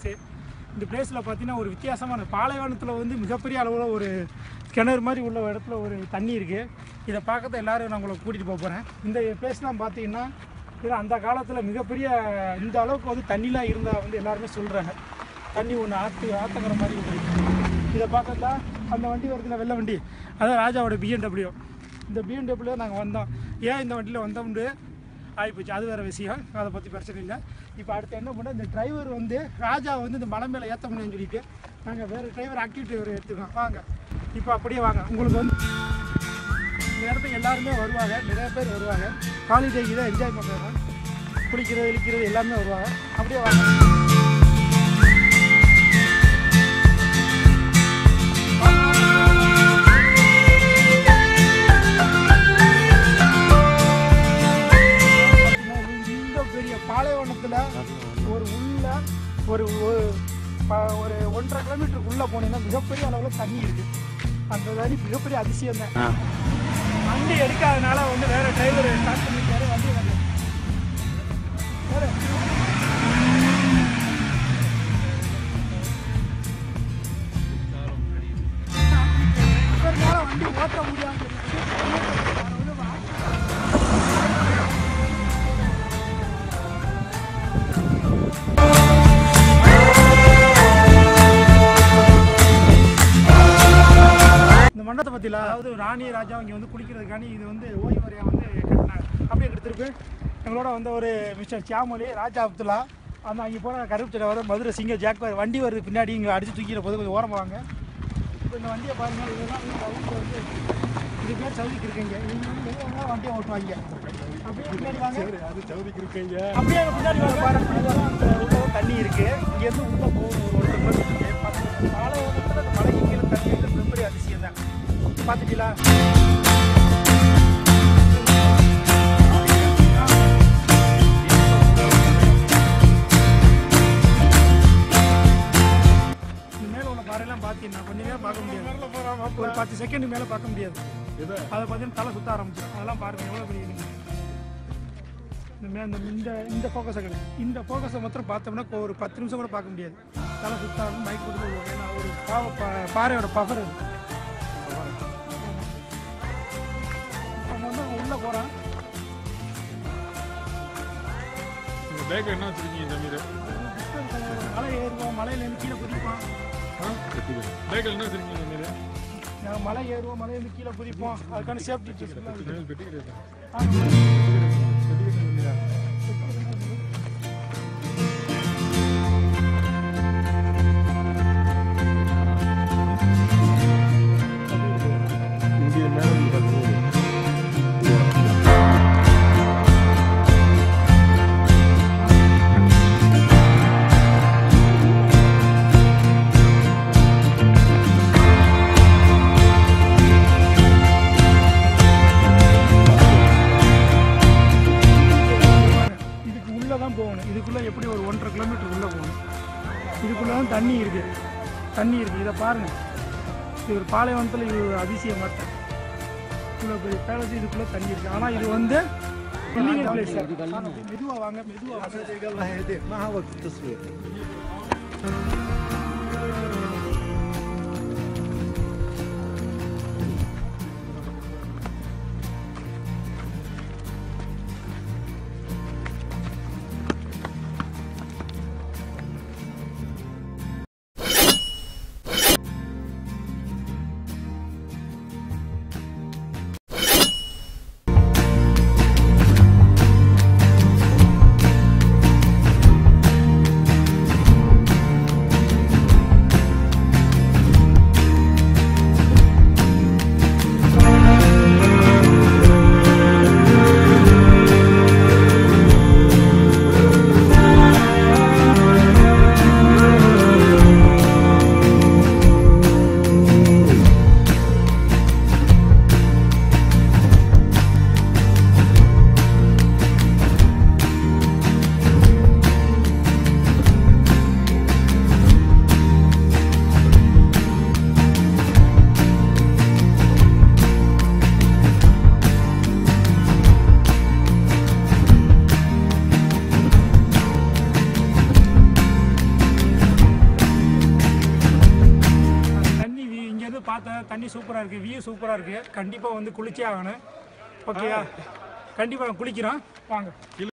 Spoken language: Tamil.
பிளேஸு இந்த பிளேஸில் பார்த்தீங்கன்னா ஒரு வித்தியாசமான பாலைவனத்தில் வந்து மிகப்பெரிய அளவில் ஒரு கிணறு மாதிரி உள்ள ஒரு இடத்துல ஒரு தண்ணி இருக்குது இதை பார்க்கறது எல்லாரும் நான் உங்களை கூட்டிகிட்டு போக போகிறேன் இந்த பிளேஸ்லாம் பார்த்தீங்கன்னா இது அந்த காலத்தில் மிகப்பெரிய இந்த அளவுக்கு வந்து தண்ணிலாம் இருந்தால் வந்து எல்லாருமே சொல்கிறாங்க தண்ணி ஒன்று ஆற்று ஆத்தங்கிற மாதிரி ஒன்று இருக்கு. இதை பார்க்கறதா அந்த வண்டி வருதுல வெள்ளை வண்டி அதான் ராஜாவோட பிஎன்டபிள்யூ இந்த பிஎன்டபிள்யூ நாங்கள் வந்தோம் ஏன் இந்த வண்டியில் வந்தோம்னு ஆகிப்போச்சு அது வேறு விஷயம் அதை பற்றி பிரச்சனை இல்லை இப்போ அடுத்து என்ன பண்ணோம் இந்த டிரைவர் வந்து ராஜா வந்து இந்த மலை மேலே ஏற்ற முடியும்னு சொல்லிட்டு நாங்கள் வேறு டிரைவர் ஆக்டிவ் டிரைவர் எடுத்துக்கோம் வாங்க இப்போ அப்படியே வாங்க உங்களுக்கு வந்து இந்த இடத்துக்கு எல்லாருமே வருவாங்க நிறைய பேர் வருவாங்க ஹாலிடேக்கு தான் என்ஜாய் பண்ணுறாங்க குளிக்கிறது இழிக்கிறது எல்லாமே வருவாங்க அப்படியே வாங்க இந்த பெரிய பாலைவனத்தில் ஒரு உள்ள ஒரு ஒரு ப- ஒரு ஒன்றரை கிலோமீட்டருக்கு உள்ளே போனீங்கன்னா மிகப்பெரிய அளவில் தண்ணி இருக்குது அந்த தண்ணி மிகப்பெரிய அதிசயம் தான் வண்டி எடுக்காதனால வந்து வேற டிரைவர் ஸ்டார்ட் பண்ணிருக்காரு வண்டி வந்து வேற இவர்னால வண்டி ஓட்ட முடியாம இந்த மண்டபத்தை பற்றில அதாவது ராணி ராஜா இங்கே வந்து குளிக்கிறதுக்காண்டி இது வந்து ஓய்வறையாக வந்து கட்டினாங்க அப்படியே எடுத்திருக்கு எங்களோட வந்து ஒரு மிஸ்டர் சியாமொழி ராஜா அப்துல்லா அந்த அங்கே போன கருப்பு சட்டை வர மதுரை சிங்க ஜாக்பார் வண்டி வருது பின்னாடி இங்கே அடித்து தூக்கிற போது கொஞ்சம் ஓரமாக வாங்க இப்போ இந்த வண்டியை பாருங்க இதுதான் வந்து சவுதிக்கு வந்து இது பேர் சவுதிக்கு இருக்குங்க இவங்க வந்து எங்கே வேணாலும் வண்டியை ஓட்டுவாங்க அப்படியே பின்னாடி வாங்க அது சவுதிக்கு இருக்கீங்க அப்படியே அங்க பின்னாடி வாங்க பாருங்க இதெல்லாம் அந்த உள்ள தண்ணி இருக்கு இங்கேருந்து உள்ள போகும் ஒரு ஒன்றரை கிலோமீட்டருக்கு பக்கத்துல பாலைவனத்தில் அந்த மலைக்கு கீழே தண்ணி வந்து மிகப்பெரிய அதிசயம் தான் பார்த்துட்டீங்களா இந்த மேல உள்ள பாறையெல்லாம் பார்த்தீங்கன்னா கொஞ்சம் நேரம் பார்க்க முடியாது ஒரு பத்து செகண்ட் மேலே பார்க்க முடியாது எதை அதை பார்த்தீங்கன்னா தலை சுத்த ஆரம்பிச்சிடும் அதெல்லாம் பாருங்க எவ்வளோ பெரிய இது. இந்த மே- இந்த இந்த இந்த ஃபோக்கஸை கிடையாது இந்த ஃபோக்கஸை மாத்திரம் பார்த்தோம்னா கொ- ஒரு பத்து நிமிஷம் கூட பார்க்க முடியாது தலை சுத்த ஆரம்பிச்சு மைக் கொடுத்து போடுவோம் ஏன்னா ஒரு பாவ பா- பாறையோட பவர் நம்ம வந்து அங்க உள்ள போகிறோம் உங்க பேக்ல என்ன வச்சிருக்கீங்க ஜமீர் மலை ஏறுவோம் மலையிலேருந்து கீழே குதிப்போம் பேக்ல என்ன வச்சிருக்கீங்க ஜமீர் நாங்கள் மலை ஏறுவோம் மலையிலேருந்து கீழே குதிப்போம் அதுக்கான சேஃப்டி பெட்டி கிடையாது இந்திய மேலே இதுக்கு உள்ளே தான் போகணும் இதுக்குள்ளே எப்படி ஒரு ஒன்றரை கிலோமீட்டர் உள்ளே போகணும் இதுக்குள்ளே தான் தண்ணி இருக்குது தண்ணி இருக்குது இதை பாருங்கள் இது ஒரு பாலைவனத்தில் இது ஒரு அதிசயம் மட்டும் இவ்வளோ பெரிய பேலஸ் இதுக்குள்ளே தண்ணி இருக்குது ஆனால் இது வந்து பில்லிங் பிளேஸ் மெதுவாக வாங்க மெதுவாக வாங்க الله يهديك ما هو وقت التصوير Thank பார்த்தேன் தண்ணி சூப்பராக இருக்குது வியூ சூப்பராக இருக்குது கண்டிப்பாக வந்து குளிச்சே ஆகணும் ஓகேயா கண்டிப்பாக குளிக்கிறோம் வாங்க